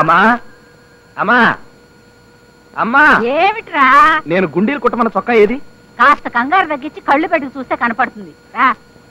అమ్మా అమ్మా అమ్మా ఏమిట్రా నేను గుండీలు కుట్టమన్న చొక్కా ఏది కాస్త కంగారు తగ్గించి కళ్ళు పెట్టుకు చూస్తే కనపడుతుంది రా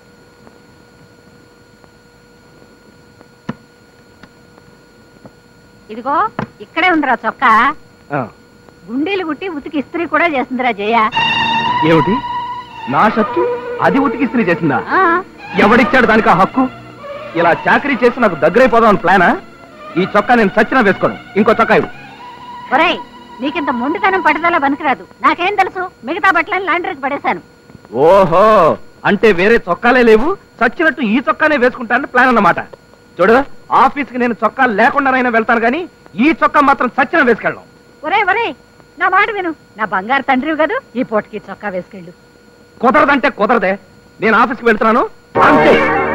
ఇదిగో ఇక్కడే ఉందిరా చొక్కా ఆ, గుండీలు గుట్టి ఉతికి ఇస్త్రీ కూడా చేస్తుందిరా జయ ఏమిటి నా షర్టు అది ఉతికి ఇస్త్రీ చేసిందా ఆ, ఎవడిచ్చాడు దానికి ఆ హక్కు ఇలా చాకరీ చేసి నాకు దగ్గరైపోదాం అని ప్లానా ఈ చొక్కా నేను చచ్చినా వేసుకోను ఇంకో చొక్కా ఇవ్వు ఒరేయ్ నీకింత మొండితనం పట్టుదల పనికిరాదు నాకేం తెలుసు మిగతా బట్టలను లాండ్రీకి పడేశాను ఓహో అంటే వేరే చొక్కాలే లేవు చచ్చినట్టు ఈ చొక్కానే వేసుకుంటానని ప్లాన్ అన్నమాట చూడు ఆఫీస్కి నేను చొక్కా లేకుండానైనా వెళ్తాను కానీ ఈ చొక్కా మాత్రం చచ్చిన వేసుకెళ్ళను ఒరేయ్ ఒరేయ్ నా మాట విను నా బంగారు తండ్రివి కదూ ఈ పూటకి చొక్కా వేసుకెళ్ళు కుదరదంటే కుదరదే నేను ఆఫీస్కి వెళ్తున్నాను అంతే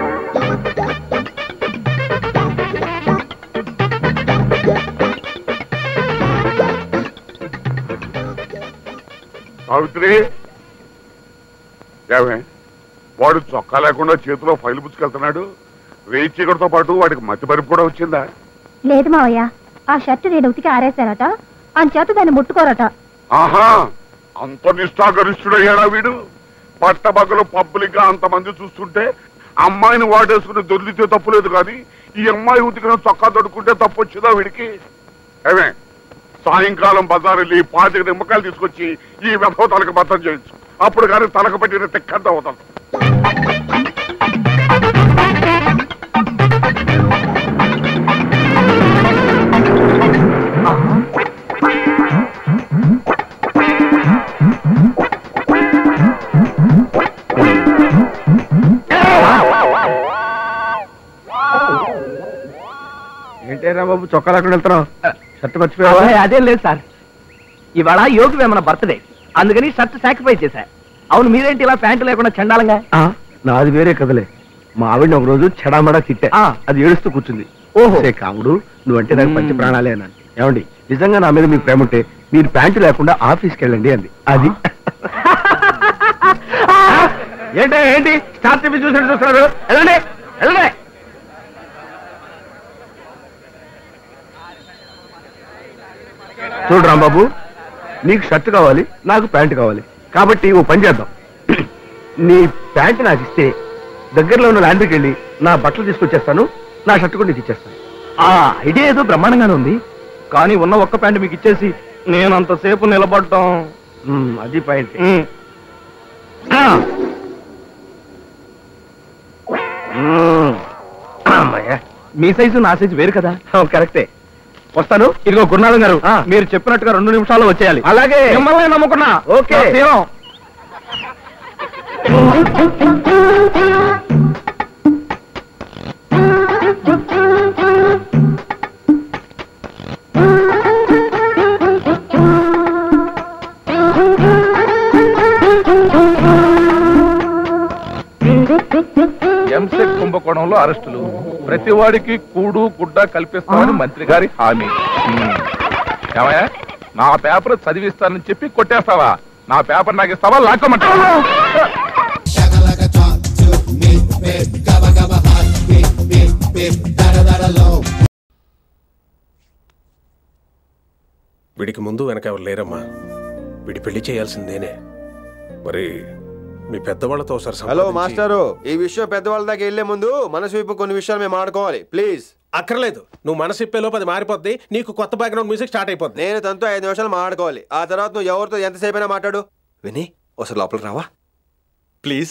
సావిత్రి ఏమే వాడు చొక్కా లేకుండా చేతిలో ఫైల్ పుచ్చుకెళ్తున్నాడు రేయి చీకటితో పాటు వాడికి మతి పరిపు కూడా వచ్చిందా లేదు మావయ్య ఆ షర్టు నేను ఉతికి ఆరేశారట అంచేత దాన్ని ముట్టుకోరట ఆహా అంత నిష్ఠాగరిష్ఠుడయ్యాడా వీడు పట్టబగలు పబ్లిక్ గా అంతమంది చూస్తుంటే అమ్మాయిని వాడేసుకుని దొర్లితే తప్పులేదు కానీ ఈ అమ్మాయి ఉతికిన చొక్కా తొడుకుంటే తప్పు వచ్చిందా వీడికి ఏమే సాయంకాలం బజార్ వెళ్ళి పాతిక నిమ్మకాయలు తీసుకొచ్చి ఈ వ్యధవ తలకు బద్దం చేయొచ్చు అప్పుడు కానీ తలకు పెట్టిన తెక్కంత అవుతాం ఏంటేరా బాబు చొక్కా లేకుండా వెళ్తున్నావు షర్ట్ మర్చిపోయావా అదేం లేదు సార్ ఇవాళ యోగి వేమన బర్త్డే అందుకని షర్ట్ సాక్రిఫైస్ చేశా అవును మీరేంటి ఇలా ప్యాంటు లేకుండా చండాలంగా నాది వేరే కదలే మా ఆవిడని ఒక రోజు చెడామడా తిట్టా ఆ. అది ఏడుస్తూ కూర్చుంది ఓహో. "సే కాముడు నువ్వంటే నాకు పంచి మ్మ్. ప్రాణాలే అన్నాను ఏమండి నిజంగా నా మీద మీకు ప్రేమ ఉంటే మీరు ప్యాంటు లేకుండా ఆఫీస్కి వెళ్ళండి అంది అది ఏంటి ఏంటి స్టార్ టీవీ చూసినట్టు చూస్తున్నారు వెళ్ళండి వెళ్ళండి చూడు రాంబాబు నీకు షర్ట్ కావాలి నాకు ప్యాంటు కావాలి కాబట్టి ఓ పని చేద్దాం నీ ప్యాంటు నాకు ఇస్తే దగ్గరలో ఉన్న లాండ్రీకి వెళ్ళి నా బట్టలు తీసుకొచ్చేస్తాను నా షర్ట్ కూడా నీకు ఇచ్చేస్తాను ఆ ఐడియా ఏదో బ్రహ్మాండంగానే ఉంది కానీ ఉన్న ఒక్క ప్యాంటు మీకు ఇచ్చేసి నేను అంతసేపు నిలబడటం మ్మ్, అది పాయింట్ ఉమ్. ఆ, మ్మ్. అమ్మయ్యా మీ సైజు నా సైజు వేరు కదా కరెక్టే వస్తాను ఇదిగో గురునాథం గారు ఆ. మీరు చెప్పినట్టుగా రెండు నిమిషాల్లో వచ్చేయాలి అలాగే మిమ్మల్ని నమ్ముకున్నా ఓకే. సీనం. ఎంసెట్ కుంభకోణంలో అరెస్టులు ప్రతి వాడికి కూడు గుడ్డ కల్పిస్తామని మంత్రి గారి హామీ ఉమ్. ఏమయ్యా నా పేపర్ చదివిస్తానని చెప్పి కొట్టేస్తావా నా పేపర్ నాకు ఇస్తావా లాక్కోమంటావా వీడికి ముందు వెనక ఎవరు లేరమ్మా వీడి పెళ్లి చేయాల్సిందేనే మరి మీ పెద్దవాళ్ళతో ఒకసారి హలో సంప్రదించి- మాస్టారు ఈ విషయం పెద్దవాళ్ళ దాకా వెళ్లే ముందు మనసు వైపు కొన్ని విషయాలు మేము ఆడుకోవాలి ప్లీజ్ అక్కర్లేదు నువ్వు మనసు ఇప్పేలోపు అది మారిపోద్ది నీకు కొత్త బ్యాక్గ్రౌండ్ మ్యూజిక్ స్టార్ట్ అయిపోద్ది నేను తనతో ఐదు నిమిషాలు మాట్లాడుకోవాలి ఆ తర్వాత నువ్వు ఎవరితో ఎంతసేపు అయినా మాట్లాడు విని ఒకసారి లోపలికి రావా ప్లీజ్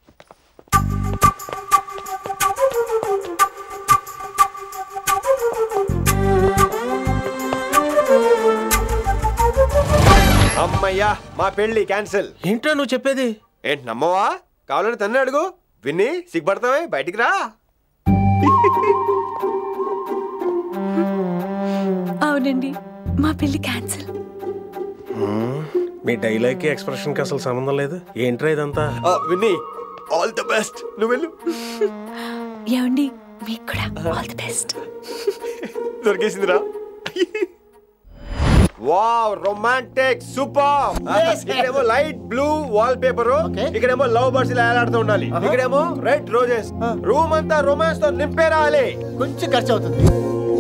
అమ్మయ్యా మా పెళ్లి క్యాన్సిల్ ఏంటో నువ్వు చెప్పేది ఏంటి నమ్మవా కావాలని తన్నే అడుగు విన్ని సిగ్గుపడతావే బయటికి రా అవునండి మా పెళ్లి క్యాన్సిల్ మీ డైలాగ్కి ఎక్స్ప్రెషన్కి అసలు సంబంధం లేదు ఏంట్రా ఇదంతా ఆ, విన్ని ఆల్ ది బెస్ట్ నువ్వు వెళ్ళు ఏమండి మీకు కూడా ఆల్ ది బెస్ట్ దొరికేసిందిరా వావ్ రొమాంటిక్ సూపర్ ఇక్కడేమో లైట్ బ్లూ వాల్ పేపర్ ఇక్కడేమో లవ్ బర్డ్స్ ఇలా ఏలాడుతూ ఉండాలి ఇక్కడేమో రెడ్ రోజెస్ రూమ్ అంతా రొమాన్స్ తో నింపే రావాలి కొంచెం ఖర్చు అవుతుంది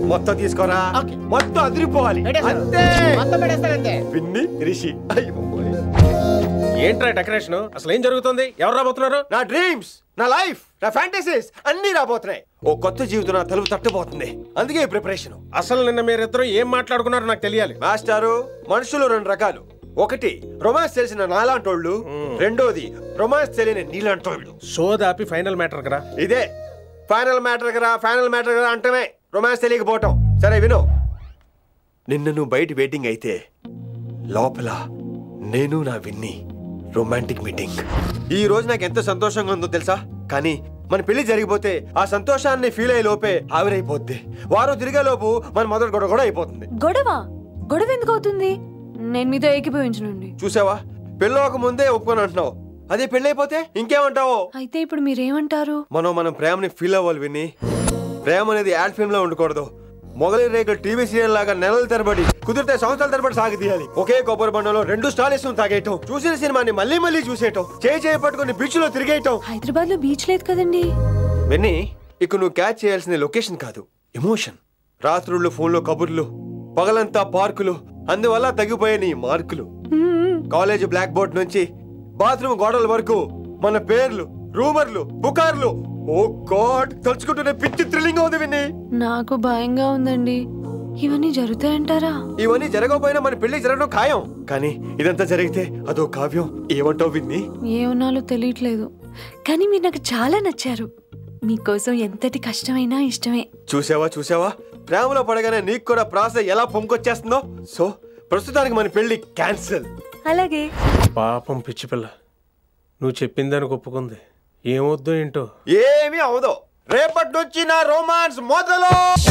మొత్తం తీసుకోరా మొత్తం అదిరిపోవాలి అంతే పిన్ని రిషి అయ్యో ఏంట్రా డెకరేషన్ అసలు ఏం జరుగుతుంది ఎవరు రాబోతున్నారు నా డ్రీమ్స్ నా లైఫ్ నా ఫ్యాంటసీస్ అన్ని రాబోతున్నాయి ఓ కొత్త జీవితం నా తలుపు తట్టబోతుంది అందుకే ఈ ప్రిపరేషన్ అసలు నిన్న మీరిద్దరు ఏం మాట్లాడుకున్నారో నాకు తెలియాలి మాస్టారు మనుషులు రెండు రకాలు ఒకటి రొమాన్స్ తెలిసిన నాలాంటోళ్ళు రెండోది రొమాన్స్ తెలియని నీలాంటోళ్ళు షో దాపి ఫైనల్ మ్యాటర్ కదా ఇదే ఫైనల్ మ్యాటర్ కదా ఫైనల్ మ్యాటర్ కదా అంటమే రొమాన్స్ తెలియకపోవటం సరే విను నిన్న నువ్వు బయట వెయిటింగ్ అయితే లోపల నేను నా విన్ని రొమాంటిక్ మీటింగ్ ఈ రోజు నాకు ఎంత సంతోషంగా ఉందో తెలుసా కానీ మన పెళ్లి జరిగిపోతే ఆ సంతోషాన్ని ఫీల్ అయ్యే లోపే ఆవిరైపోద్ది వారం తిరిగే లోపు మన మొదటి గొడవ కూడా అయిపోతుంది గొడవ గొడవ ఎందుకు అవుతుంది నేను మీతో ఏకీభవించనండి చూసావా పెళ్ళవక ముందే ఒప్పుకొని అంటున్నావు అదే పెళ్ళైపోతే ఇంకేమంటావో అయితే ఇప్పుడు మీరేమంటారు మనం మనం ప్రేమని ఫీల్ అవ్వాలి విని ప్రేమ అనేది యాడ్ ఫిల్మ్ లో ఉండకూడదు మొగలి రేకులు టీవీ సీరియల్ లాగా నెలల తరబడి కుదిరితే సంవత్సరాల తరబడి సాగి తీయాలి ఒకే కొబ్బరి బండంలో రెండు స్టాలిస్ తాగేయటం చూసిన సినిమాని మళ్ళీ మళ్ళీ చూసేయటం చేయి చేయి పట్టుకుని బీచ్ లో తిరిగేయటం హైదరాబాద్ లో బీచ్ లేదు కదండి విన్ని ఇక నువ్వు క్యాచ్ చేయాల్సిన లొకేషన్ కాదు ఎమోషన్ రాత్రుళ్ళు ఫోన్లో కబుర్లు పగలంతా పార్కులు అందువల్ల తగ్గిపోయే నీ మార్కులు కాలేజ్ బ్లాక్ బోర్డ్ నుంచి బాత్రూమ్ గోడల వరకు మన పేర్లు రూమర్లు పుకార్లు ఓ గాడ్ తలుచుకుంటూనే పిచ్చి థ్రిల్లింగ్ అవుతుంది విన్ని నాకు భయంగా ఉందండి ఇవన్నీ జరుగుతాయంటారా ఇవన్నీ జరగకపోయినా మన పెళ్లి జరగడం ఖాయం కానీ ఇదంతా జరిగితే అదో కావ్యం ఏమంటావు విన్ని ఏమన్నాలో తెలియట్లేదు కానీ మీరు నాకు చాలా నచ్చారు మీకోసం ఎంతటి కష్టమైనా ఇష్టమే చూసావా చూసావా ప్రేమలో పడగానే నీకు కూడా ప్రాస ఎలా పొంకొచ్చేస్తుందో సో ప్రస్తుతానికి మన పెళ్లి క్యాన్సిల్ అలాగే పాపం పిచ్చి పిల్ల నువ్వు చెప్పిందానికి ఒప్పుకుంది ఏమొద్దు ఏంటో ఏమీ అవదో రేపటి నుంచి నా రోమాన్స్ మొదలు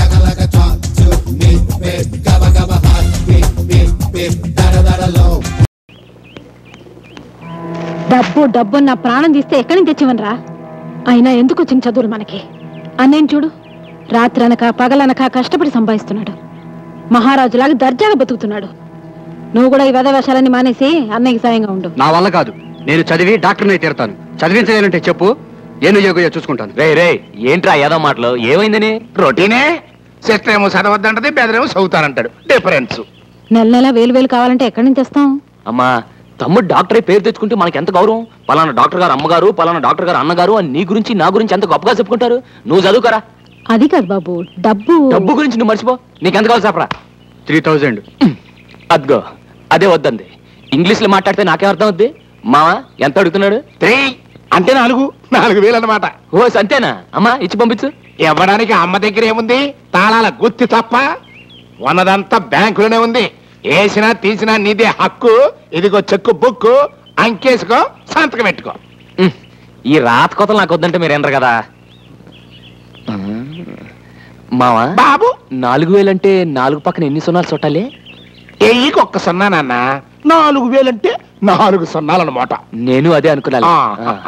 డబ్బు డబ్బు నా ప్రాణం తీస్తే ఎక్కడి నుంచి తెచ్చివనరా అయినా ఎందుకు వచ్చిన చదువులు మనకి అన్నేం చూడు రాత్రనక పగలనక కష్టపడి సంపాదిస్తున్నాడు మహారాజులాగా దర్జాగా బతుకుతున్నాడు నువ్వు కూడా ఈ వెధ వేషాలన్నీ మానేసి అన్నయ్యకి సాయంగా ఉండు నా వల్ల కాదు నేను చదివి డాక్టర్ని తీరుతాను చదివించలేనంటే చెప్పు ఏను యోగయ్య చూసుకుంటాను రే రే ఏంట్రా ఏదో మాటలు ఏమైందని రొటీనే సిస్టర్ ఏమో చదవద్దంటది బెదరేమో చదువుతానంటాడు డిఫరెన్స్ నెల నెల వేలు వేలు కావాలంటే ఎక్కడి నుంచి తెస్తాం అమ్మా తమ్ముడు డాక్టర్ అయి పేరు తెచ్చుకుంటే మనకి ఎంత గౌరవం పలానా డాక్టర్ గారు అమ్మగారు పలానా డాక్టర్ గారు అన్నగారు అని నీ గురించి నా గురించి ఎంత గొప్పగా చెప్పుకుంటారు నువ్వు చదువుకరా అది కాదు బాబు డబ్బు డబ్బు గురించి నువ్వు మర్చిపో నీకెంత కావాలి చెప్పరా త్రీ థౌజండ్ అద్గో అదే వద్దంది ఇంగ్లీష్ లో మాట్లాడితే నాకేం అర్థం అవుద్ది మావా ఎంత అడుగుతున్నాడు త్రీ అంటే నాలుగు నాలుగు వేలు అన్నమాట ఓ అంతేనా అమ్మా ఇచ్చి పంపించు ఇవ్వడానికి అమ్మ దగ్గర ఏముంది తాళాల గుత్తి తప్ప ఉన్నదంతా బ్యాంకులోనే ఉంది వేసినా తీసినా నీదే హక్కు ఇదిగో చెక్కు బుక్కు అంకేసుకో సంతకం పెట్టుకో ఉమ్, ఈ రాత కొతలు నాకు వద్దంటే మీరు ఎనరు కదా ఆ, మావా బాబు నాలుగు వేలంటే నాలుగు పక్కన ఎన్ని సున్నాలు చుట్టాలి ఎయ్యికి ఒక్క సున్నా నాన్న నాలుగు వేలంటే నాలుగు సున్నాలన్నమాట నేను అదే అనుకున్నాను ఆ. ఆ.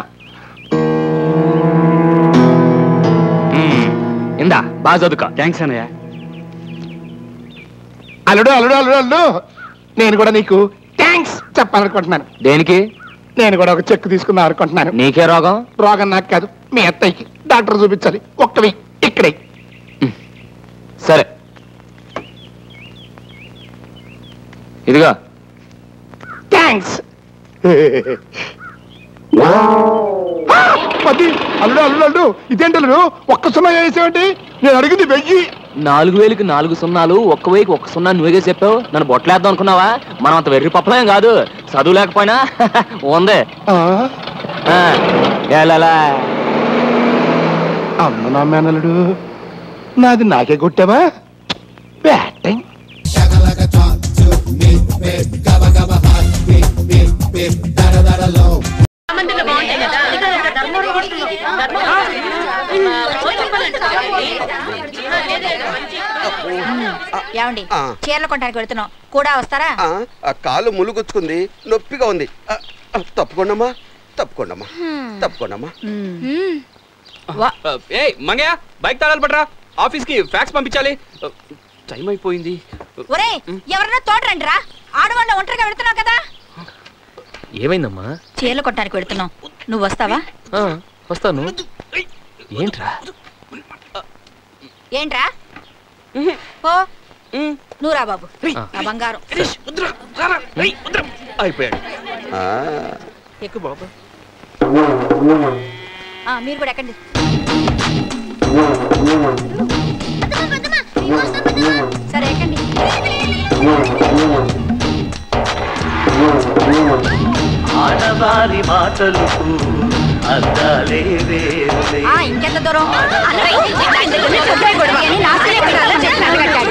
ఉమ్, ఇందా బాగా చదువుకో థ్యాంక్స్ అన్నయ్య అల్లుడు అల్లుడు అల్లుడు అల్లుడు నేను కూడా నీకు థ్యాంక్స్ చెప్పాలనుకుంటున్నాను దేనికి నేను కూడా ఒక చెక్ తీసుకుందాం అనుకుంటున్నాను నీకే రోగం రోగం నాకు కాదు మీ అత్తయ్యకి డాక్టర్ చూపించాలి ఒక్కవి ఇక్కడే సరే ఇదిగో థ్యాంక్స్ పది అల్లుడు అల్లుడు అల్లుడు ఇదేంటి అల్లుడు ఒక్క సున్నా వేసావేంటి నేను అడిగింది వెయ్యి నాలుగు వేలకి నాలుగు సున్నాలు ఒక్క వేకి ఒక్క సున్నా నువ్వే చెప్పావు నన్ను బొట్టలేద్దాం అనుకున్నావా మనం అంత వెర్రి పప్పలేం కాదు చదువు లేకపోయినా ఉంది ఆ, ఆ, ఏలాలా. అమ్మ నా మేనల్లుడు నాది నాకే కొట్టావా బ్యాటింగ్ ఏమండి చీరలు కొనడానికి వెళ్తున్నాం కూడా వస్తారా ఆ కాలు ములుగుచ్చుకుంది నొప్పిగా ఉంది ఆ, ఆ, తప్పుకోండమ్మా తప్పుకోండమ్మా తప్పుకోండమ్మా ఏ మంగయ్య బైక్ తాళాలు పట్రా ఆఫీస్ కి ఫ్యాక్స్ పంపించాలి టైం అయిపోయింది ఒరే ఎవరన్నా తోటరండి రా ఆడవాళ్ళ ఒంటరిగా వెళ్తున్నావు కదా ఏమైందమ్మా చీరలు కొట్టడానికి వెళ్తున్నాం నువ్వు వస్తావా ఆ, వస్తాను ఏంట్రా ఏంట్రా పో నువ్వు రా బాబు నా బంగారం అయిపోయాడు ఎక్కువ బాబు మీరు కూడా ఎక్కండి సరే ఎక్కండి ఆడవారి మాటలకు అద్దాలే వేరులే ఆ, ఇంకెంత దూరం అన్నయ్య, ఆయన దగ్గరనే చెప్తే గొడవ అని నా సరే పెట్టాలని చెప్పి నన్ను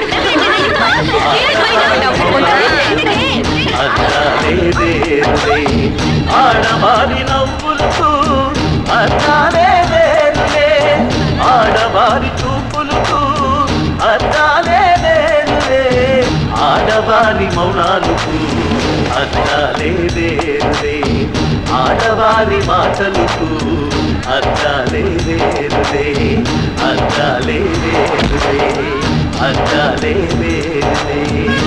అద్దాలే వేరులే ఆడవారి నవ్వులకు అద్దాలే వేరులే ఆడవారి చూపులకు అద్దాలే వేరులే ఆడవారి మౌనాలకు అద్దాలే వేరులే ఆడవారి మాటలకు అద్దాలే వేరులే అద్దాలే వేరులే అద్దాలే వేరులే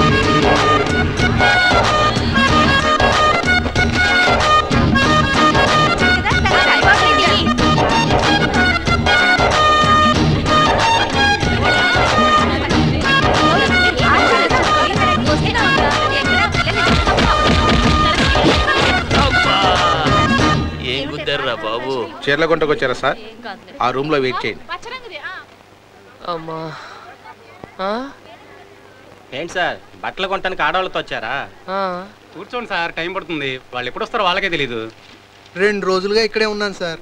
ఏం కుదర్రా బాబు చీరలగుంటకు వచ్చారా సార్ ఆ రూమ్ లో వెయిట్ చేయండి అమ్మా ఏంటి సార్ బట్టలు కొనడానికి ఆడవాళ్ళతో వచ్చారా కూర్చోండి సార్ టైం పడుతుంది వాళ్ళు ఎప్పుడు వస్తారో వాళ్ళకే తెలీదు రెండు రోజులుగా ఇక్కడే ఉన్నాను సార్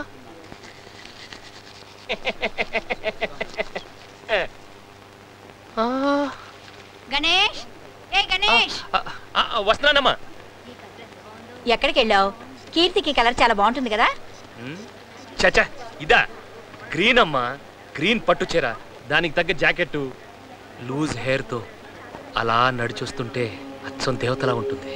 గణేష్ ఏ గణేష్ వస్తున్నానమ్మా ఎక్కడికి వెళ్ళావు కీర్తికి కలర్ చాలా బాగుంటుంది కదా చచా ఇదా గ్రీన్ అమ్మా గ్రీన్ పట్టు చీర దానికి తగ్గ జాకెట్ లూజ్ హెయిర్తో అలా నడిచొస్తుంటే అచ్చం దేవతలా ఉంటుంది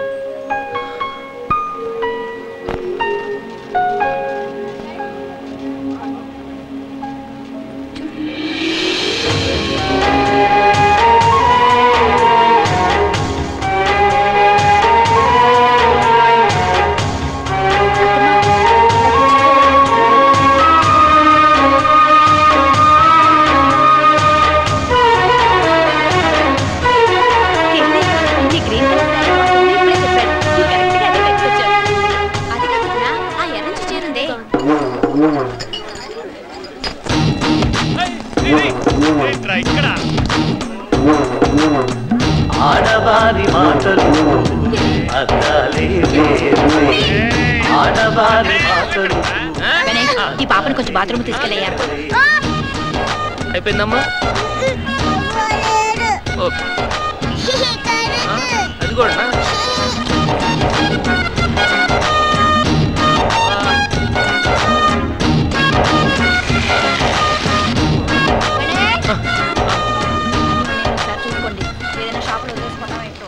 ఈ గ్రీన్ కలర్ ఇప్పుడే చెప్పాడు ఈ కరెక్ట్ గా అదే పెట్టుకొచ్చాడు అది కాదు వదినా, ఆ ఎర్రంచి చీరుందే ఇక్కడ ఆడవారి మాటలు అద్దాలే వేరులే ఆడవారి మాటలు గణేష్ ఈ పాపను కొంచెం బాత్రూమ్ తీసుకెళ్ళయ్యా అయిపోయిందమ్మా ఓ. ఆ, అది కూడా ఒకసారి చూసుకోండి ఏదైనా షాప్ లో వదిలేసుకున్నాం ఏంటో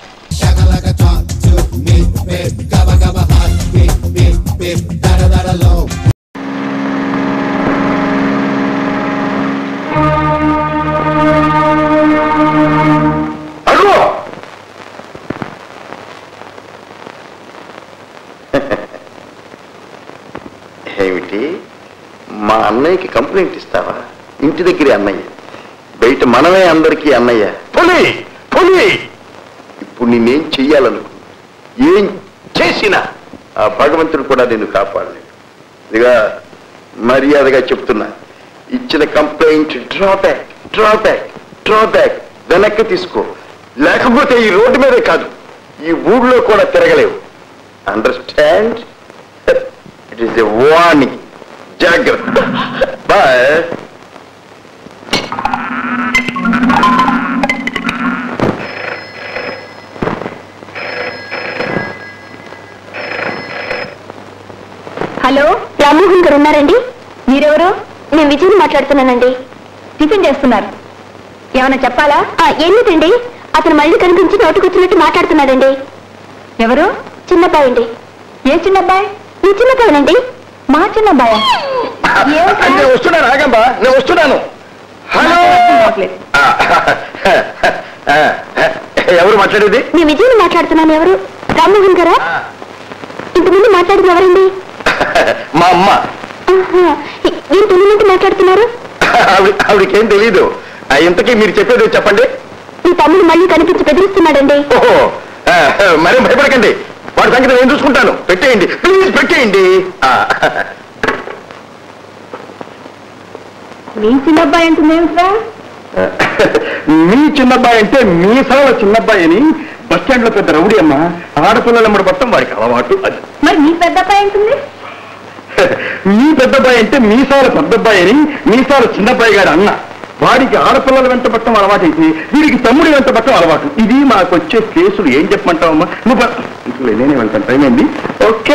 ఏమిటి మా అన్నయ్యకి కంప్లైంట్ ఇస్తావా ఇంటి దగ్గరే అన్నయ్య బయట మనమే అందరికీ అన్నయ్య పొలి పొలి ఇప్పుడు నేనేం చెయ్యాలనుకు ఏం చేసినా ఆ భగవంతుడు కూడా నిన్ను కాపాడలేడు ఇదిగా మర్యాదగా చెప్తున్నా ఇచ్చిన కంప్లైంట్ డ్రాబ్యాక్ డ్రాబ్యాక్ డ్రాబ్యాక్ వెనక్కి తీసుకో లేకపోతే ఈ రోడ్డు మీదే కాదు ఈ ఊళ్ళో కూడా తిరగలేవు understand it is a warning జాగ్రత్త బాయ్ హలో రామ్మోహన్ గారు ఉన్నారండి మీరెవరు నేను విజయ్ మాట్లాడుతున్నానండి టిఫిన్ చేస్తున్నారు ఏమైనా చెప్పాలా ఏమిటండి అతను మళ్ళీ కనిపించి నోటుకొచ్చినట్టు మాట్లాడుతున్నాడండి ఎవరు చిన్నబ్బాయి అండి ఏ చిన్నబ్బాయి ఈ చిన్నబ్బాయినండి మా చిన్నబ్బాయి నేను వస్తున్నాను ఆగంబా నేను వస్తున్నాను హలో ఎవరు మాట్లాడేది నేను విజయ్ మాట్లాడుతున్నాను ఎవరు రామ్మోహన్ గారా ఇంతకుముందు మాట్లాడింది ఎవరండి మా అమ్మ ఆహా, ఏం తెలియనట్టు మాట్లాడుతున్నారు ఆవిడ ఆవిడకేం తెలీదు ఆ, ఇంతకీ మీరు చెప్పేది చెప్పండి మీ తమ్ముడు మళ్ళీ కనిపించి బెదిరిస్తున్నాడండి ఓహో ఆ, మరేం భయపడకండి వాడి సంగతి నేను చూసుకుంటాను పెట్టేయండి ప్లీజ్ పెట్టేయండి ఆ, మీ చిన్నబ్బాయి అంటుంది ఏమిట్రా మీ చిన్నబ్బాయి అంటే మీసాల చిన్నబ్బాయి అని బస్ స్టాండ్ లో పెద్ద రౌడీ అమ్మ ఆడపిల్లల పట్టం వాడికి అలవాటు అది మరి మీ పెద్దబ్బాయి అంటుంది మీ పెద్దబ్బాయి అంటే మీసాల పెద్దబ్బాయి అని మీసాల చిన్నబ్బాయి గారు అన్న వాడికి ఆడపిల్లల వెంట పట్టడం అలవాటు అయితే వీడికి తమ్ముడి వెంట పట్టడం అలవాటు ఇది మాకు వచ్చే కేసులు ఏం చెప్పమంటావమ్మా నువ్వు ప- ఇంట్లో నేనే వెళ్తాను టైం అయింది ఓకే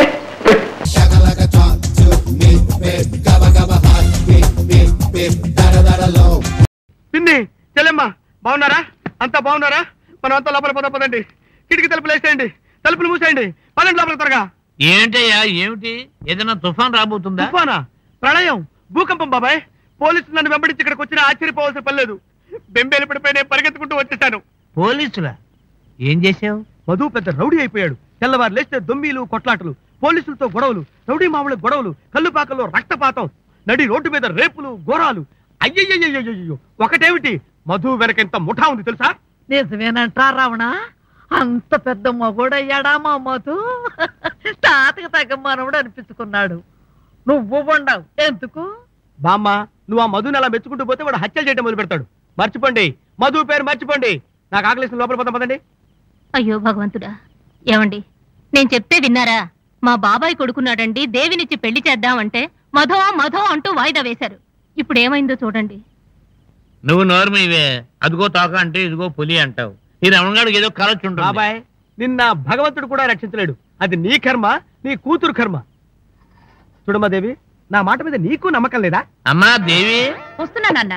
పిన్ని చెల్లెమ్మ బాగున్నారా అంతా బాగున్నారా మనం అంతా లోపల పద పదండి కిటికీ తలుపులు వేసేయండి తలుపులు మూసేయండి పదండి లోపల త్వరగా ఏంటయ్యా ఏమిటి ఏదైనా తుఫాన్ రాబోతుందా తుఫానా ప్రళయం భూకంపం బాబాయ్ పోలీసులు నన్ను వెంబడించి ఇక్కడికి వచ్చిన ఆశ్చర్యపోవాల్సిన పని లేదు బెంబేలు పడిపోయి నేను పరిగెత్తుకుంటూ వచ్చేసాను పోలీసులా ఏం చేసావు మధు పెద్ద రౌడీ అయిపోయాడు తెల్లవారు లేస్తే దొమ్మిలు కొట్లాటలు పోలీసులతో గొడవలు రౌడీ మామూలు గొడవలు కల్లుపాకల్లో రక్తపాతం నడి రోడ్డు మీద రేపులు ఘోరాలు అయ్యయ్యయ్యో ఒకటేమిటి మధు వెనక ఎంత ముఠా ఉంది తెలుసా నిజమేనంటా రావణ అంత పెద్ద మగోడయ్యాడా మా మధు తాతకి తగ్గ మనవడు అనిపించుకున్నాడు నువ్వు ఉండవు ఎందుకు బామ్మ నువ్వు ఆ మధుని అలా మెచ్చుకుంటూ పోతే వాడు హత్యలు చేయడం మొదలు పెడతాడు మర్చిపోండి మధు పేరు మర్చిపోండి నాకు ఆకలిసిన లోపల పోతాం పదండి అయ్యో భగవంతుడా ఏమండి నేను చెప్తే విన్నారా మా బాబాయ్ కొడుకున్నాడండి దేవినిచ్చి పెళ్లి చేద్దామంటే మధో మధో అంటూ వాయిదా వేశారు ఇప్పుడు ఏమైందో చూడండి నువ్వు నోర్మివే అదిగో తోక అంటే ఇదిగో పులి అంటావు ఈ రమణగాడికి ఏదో కలొచ్చు ఉంటుంది బాబాయ్ నిన్న భగవంతుడు కూడా రక్షించలేడు అది నీ కర్మ నీ కూతురు కర్మ చూడమ్మా దేవి నా మాట మీద నీకు నమ్మకం లేదా అమ్మా దేవి వస్తున్నానన్నా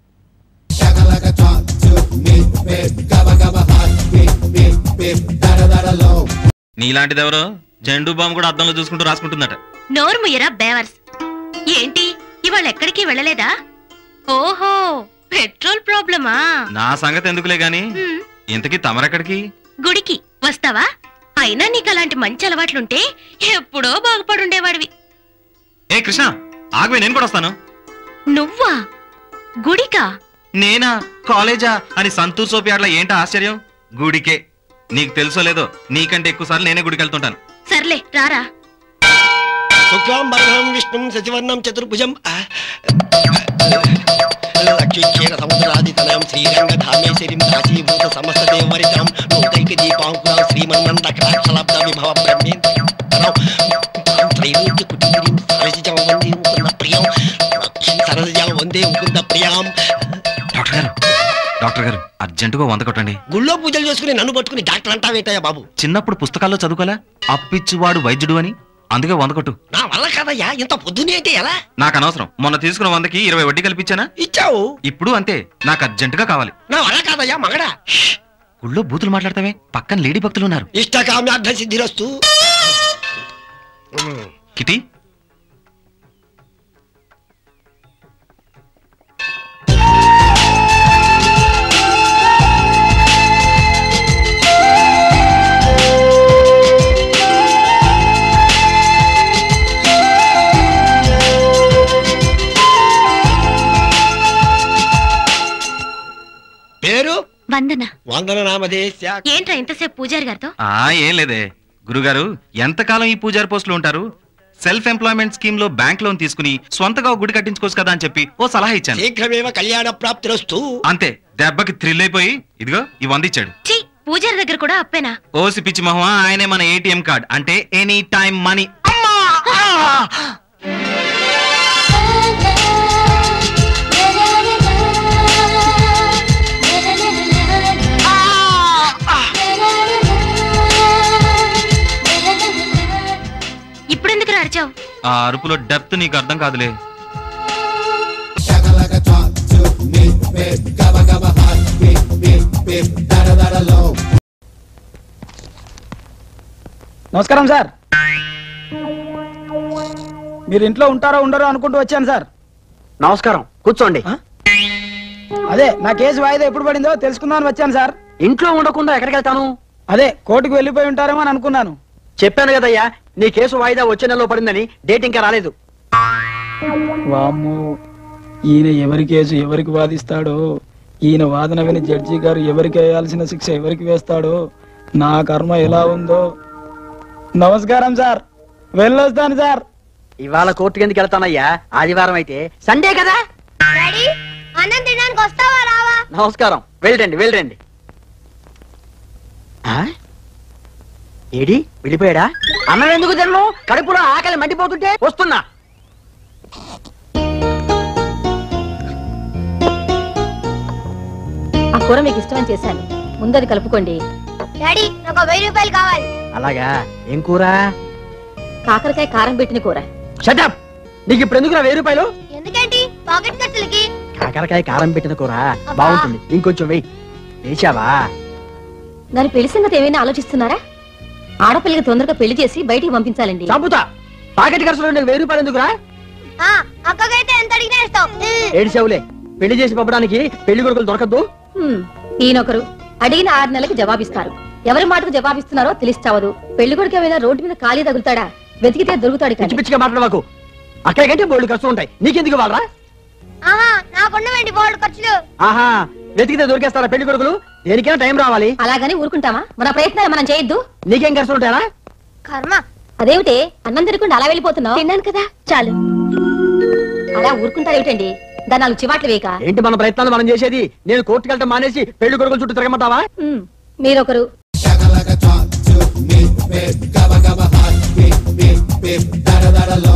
నీలాంటిది ఎవరో జెండు బాంబు కూడా అద్దంలో చూసుకుంటూ రాసుకుంటుందట నోర్ముయ్యరా బేవర్స్ ఏంటి ఇవాళ ఎక్కడికి వెళ్ళలేదా ఓహో పెట్రోల్ ప్రాబ్లమా నా సంగతి ఎందుకులే గాని హ్మ్, ఇంతకీ తమరెక్కడికి గుడికి వస్తావా అయినా నీకు అలాంటి మంచి అలవాట్లుంటే ఎప్పుడో బాగుపడుండేవాడివి ఏ కృష్ణ ఆగవే నేను కూడా వస్తాను నువ్వా గుడికా నేనా కాలేజా అని సంతూర్ సోపియాడ్ల ఏంటి ఆశ్చర్యం గుడికే నీకు తెలుసో లేదో నీకంటే ఎక్కువ సార్లు నేనే గుడికి వెళ్తుంటాను సర్లే రారా శుక్లాంబరం విష్ణుం శశివర్ణం చతుర్భుజం లక్ష్మీక్షేర సముద్రాదితనయం శ్రీరంగధామేశ్వరిం కాశీభూత సమస్త దేవరితం లోకైక దీపాంకురాం శ్రీమన్నంద కటాక్షలబ్ద విభవ బ్రహ్మేంద్రం త్రైలోక్య కుటీరీం సరసిజం వందే ముకుంద ప్రియం లక్ష్మీ సరసిజం వందే ముకుంద ప్రియాం డాక్టర్ గారు డాక్టర్ గారు అర్జెంటుగా వంద కొట్టండి గుళ్ళో పూజలు చేసుకుని నన్ను పట్టుకుని డాక్టర్ అంటావేటయ్యా బాబు చిన్నప్పుడు పుస్తకాల్లో చదువుకోలే అప్పిచ్చువాడు వైద్యుడు అని అందుకే వంద కొట్టు నా వల్ల కాదయ్యా ఇంత పొద్దునే అంటే ఎలా నాకు అనవసరం మొన్న తీసుకున్న వందకి ఇరవై వడ్డీ కల్పించానా ఇచ్చావు ఇప్పుడు అంతే నాకు అర్జెంటుగా కావాలి నా వల్ల కాదయ్యా మగడా గుళ్ళో బూతులు మాట్లాడతావే పక్కన లేడీ భక్తులు ఉన్నారు ఇష్టకామ్యార్థ సిద్ధిరస్తు కిటి పేరు వందన వందన నామదేశ ఏంట్రా ఇంతసేపు పూజారి గారితో ఆ ఏం లేదే గురుగారు ఎంతకాలం ఈ పూజారి పోస్టులు ఉంటారు సెల్ఫ్ ఎంప్లాయ్మెంట్ స్కీమ్ లో బ్యాంక్ లోన్ తీసుకుని సొంతగా ఒక గుడి కట్టించుకోవచ్చు కదా అని చెప్పి ఓ సలహా ఇచ్చాను శీఘ్రమేవ కళ్యాణ ప్రాప్తిరస్తు అంతే దెబ్బకి థ్రిల్ అయిపోయి ఇదిగో ఈ వంద ఇచ్చాడు ఛీ పూజారి దగ్గర కూడా అప్పేనా ఓసి పిచ్చి మహా ఆయనే మన ఏటీఎం కార్డ్ అంటే ఎనీ టైం మనీ ఇప్పుడెందుకు అరిచావు ఆ అరుపులో డెప్త్ నీకు అర్థం కాదులే నమస్కారం సార్ మీరు ఇంట్లో ఉంటారో ఉండరో అనుకుంటూ వచ్చాను సార్ నమస్కారం కూర్చోండి అదే నా కేసు వాయిదా ఎప్పుడు పడిందో తెలుసుకుందామని వచ్చాను సార్ ఇంట్లో ఉండకుండా ఎక్కడికి వెళ్తాను అదే కోర్టుకు వెళ్ళిపోయి ఉంటారేమో అని అనుకున్నాను చెప్పాను కదయ్యా నీ కేసు వాయిదా వచ్చే నెలలో పడిందని డేట్ ఇంకా రాలేదు వామ్మో ఈయన ఎవరి కేసు ఎవరికి వాదిస్తాడో ఈయన వాదన విని జడ్జి గారు ఎవరికి వేయాల్సిన శిక్ష ఎవరికి వేస్తాడో నా కర్మ ఎలా ఉందో నమస్కారం సార్ వెళ్ళొస్తాను సార్ ఇవాళ కోర్టుకి ఎందుకు వెళ్తానయ్యా ఆదివారం అయితే సండే కదా డాడీ అన్నం తినడానికి వస్తావా రావా నమస్కారం వెళ్ళండి వెళ్ళండి ఆ? ఏడి వెళ్ళిపోయాడా అన్నం ఎందుకు తిన్ను కడుపులో ఆకలి మండిపోతుంటే వస్తున్నా ఆ కూర మీకు ఇష్టమని చేశాను ముందది కలుపుకోండి డాడీ నాకు ఒక వెయ్యి రూపాయలు కావాలి అలాగా ఏం కూర కాకరకాయ కారం పెట్టిన కూర షటప్ నీకు ఇప్పుడు ఎందుకు వెయ్యి రూపాయలు ఎందుకేంటి పాకెట్ ఖర్చులకి కాకరకాయ కారం పెట్టిన కూర బాగుంటుంది ఇంకొంచెం వెయ్యి వేసావా దాని పెళ్లి సంగతి ఏమైనా ఆలోచిస్తున్నారా ఆడపిల్లకి తొందరగా పెళ్లి చేసి బయటికి పంపించాలండి చంపుతా పాకెట్ ఖర్చులో నీకు వెయ్యి రూపాయలు ఎందుకురా ఆ, అక్కకైతే ఎంత అడిగినా ఇస్తాం ఏడు చెవులే పెళ్లి చేసి పంపడానికి పెళ్లి కొడుకులు దొరకద్దు హ్మ్, ఈయనొకరు అడిగిన ఆరు నెలలకు జవాబిస్తారు ఎవరి మాటకు జవాబిస్తున్నారో తెలిసి చావదు పెళ్లి కొడుకు ఏమైనా రోడ్డు మీద ఖాళీ తగులుతాడా వెతికితే దొరుకుతాడు పిచ్చి పిచ్చిగా మాట్లాడవాకు అక్కడికంటే బోల్డ్ ఖర్చు ఉంటాయి నీకెందుకు వాళ్ళరా ఆహా నాకున్నవేంటి బోర్డు ఖర్చులు ఆహా వెతికితే దొరికేస్తారా పెళ్లి కొడుకులు దేనికైనా టైం రావాలి అలాగని ఊరుకుంటామా మన ప్రయత్నాలు మనం చేయొద్దు నీకేం ఖర్చు ఉంటాయా కర్మ అదేమిటే అన్నం తినకుండా అలా వెళ్ళిపోతున్నావు తిన్నాను కదా చాలు అలా ఊరుకుంటారేమిటండి దాని నాలుగు చివాట్లు వేయక ఏంటి మన ప్రయత్నాలు మనం చేసేది నేను కోర్టుకు వెళ్ళటం మానేసి పెళ్లి కొడుకుల చుట్టూ తిరగమంటావా హ్మ్, మీరొకరు Beep, beep, beep, da da da da, love.